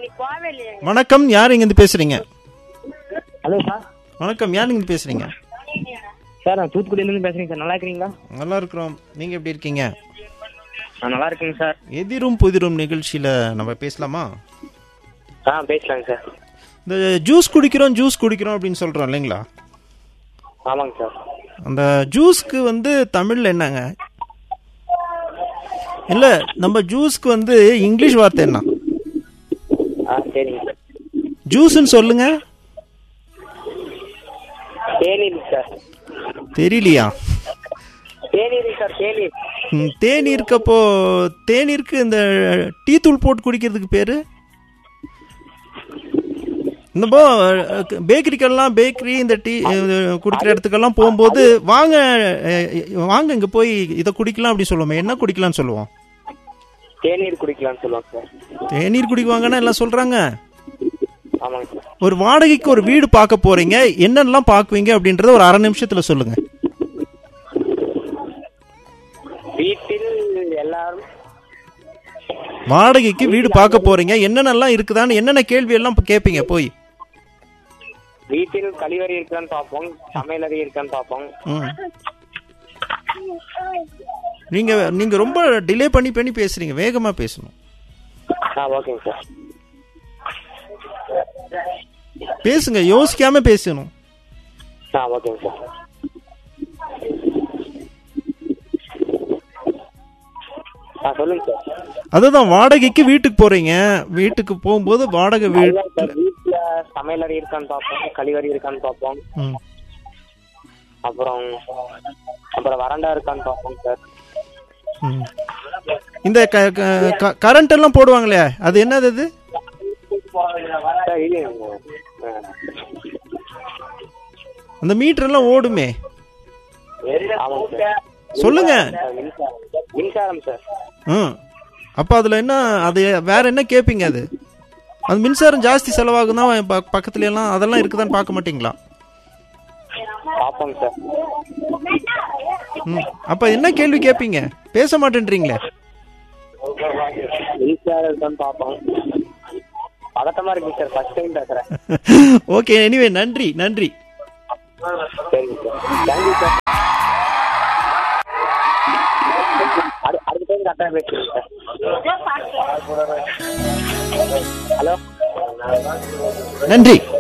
கோவேலி வணக்கம் யார் இங்கேருந்து பேசுறீங்க ஹலோ சார் வணக்கம் யார் இங்கேருந்து பேசுறீங்க சார் நான் தூத்துக்குடியிலேருந்து பேசுறேங்க சார் நல்லா இருக்கிறீங்களா நல்லா இருக்கிறோம் நீங்க எப்படி இருக்கீங்க நான் நல்லா இருக்கேங்க சார் எதிரும் புதிரும் நிகழ்ச்சியில நம்ம பேசலாமா ஆ பேசலாங்க சார் இந்த ஜூஸ் குடிக்கிறோம் ஜூஸ் குடிக்கிறோம் அப்படின்னு சொல்றோம் இல்லைங்களா ஆமாங்க சார் அந்த ஜூஸ்க்கு வந்து தமிழ்ல என்னங்க இல்ல நம்ம ஜூஸ்க்கு வந்து இங்கிலீஷ் வார்த்தை என்ன ஆ சரிங்க சார் ஜூஸ்ன்னு சொல்லுங்க தேநீர் சார் தெரியலையா தேநீர் சார் தேநீர் ம், தேநீருக்கு அப்போ தேநீருக்கு இந்த டீ தூள் போட்டு குடிக்கிறதுக்கு பேரு இந்த போ பேக்கரிக்கெல்லாம் பேக்கரி இந்த டீ அஹ், குடிக்கிற இடத்துக்கெல்லாம் போகும்போது வாங்க அஹ், வாங்க இங்க போய் இதை குடிக்கலாம் அப்படி சொல்லுவோம் என்ன குடிக்கலாம்னு சொல்லுவோம் தேநீர் குடிக்கலாம்னு சொல்லுவாங்க சார் தேநீர் குடிக்குவாங்கன்னா எல்லாம் சொல்றாங்க ஆமாங்க சார் ஒரு வாடகைக்கு ஒரு வீடு பார்க்க போறீங்க என்னென்னலாம் பார்க்குவீங்க அப்படின்றத ஒரு அரை நிமிஷத்துல சொல்லுங்க வீட்டில் எல்லாரும் வாடகைக்கு வீடு பார்க்க போறீங்க என்னென்னலாம் இருக்குதான்னு என்னென்ன கேள்வி எல்லாம் கேட்பீங்க போய் வீட்டில் கழிவறை இருக்கான்னு பார்ப்போம் சமையலறை இருக்கான்னு பார்ப்போம் ம். நீங்க நீங்க ரொம்ப டிலே பண்ணி பண்ணி பேசுறீங்க வேகமா பேசணும் ஆ ஓகேங்க சார் பேசுங்க யோசிக்காம பேசணும் ஆ ஓகேங்க சார் ஆ சொல்லுங்க சார் அதுதான் வாடகைக்கு வீட்டுக்கு போறீங்க வீட்டுக்கு போகும்போது வாடகை வீடு அதுதான் சார் வீட்டில் சமையலறை இருக்கான்னு பார்ப்போம் கழிவறை இருக்கான்னு பார்ப்போம் ம். அப்புறம் அப்புறம் வறண்டா இருக்கான்னு பார்ப்போம் சார் ம். இந்த கரண்ட் எல்லாம் போடுவாங்களே அது என்னது அது சார் இது ஆ, அந்த மீட்டர் எல்லாம் ஓடுமே ஆமாங்க சார் சொல்லுங்க சார், மின்சாரம் மின்சாரம் சார் ம் அப்போ அதில் என்ன அது வேற என்ன கேட்பீங்க அது அது மின்சாரம் ஜாஸ்தி செலவாகும் தான் ப- பக்கத்துல எல்லாம் அதெல்லாம் இருக்குதான்னு பார்க்க மாட்டீங்களா பார்ப்போங்க சார் ம் அப்போ என்ன கேள்வி கேட்பீங்க பேச மாட்டேன்றீங்களே மின்சாரம் இருக்கான்னு பார்ப்போம் பதட்டமா இருக்கு சார் ஃபர்ஸ்ட் டைம் பேசுறேன் ஓகே எனிவே நன்றி நன்றி சரிங்க சார் தேங்க்யூ சார் அடு- அடுத்த டைம் கரெக்டாக பேசுறேன் சார் ஹலோ நன்றி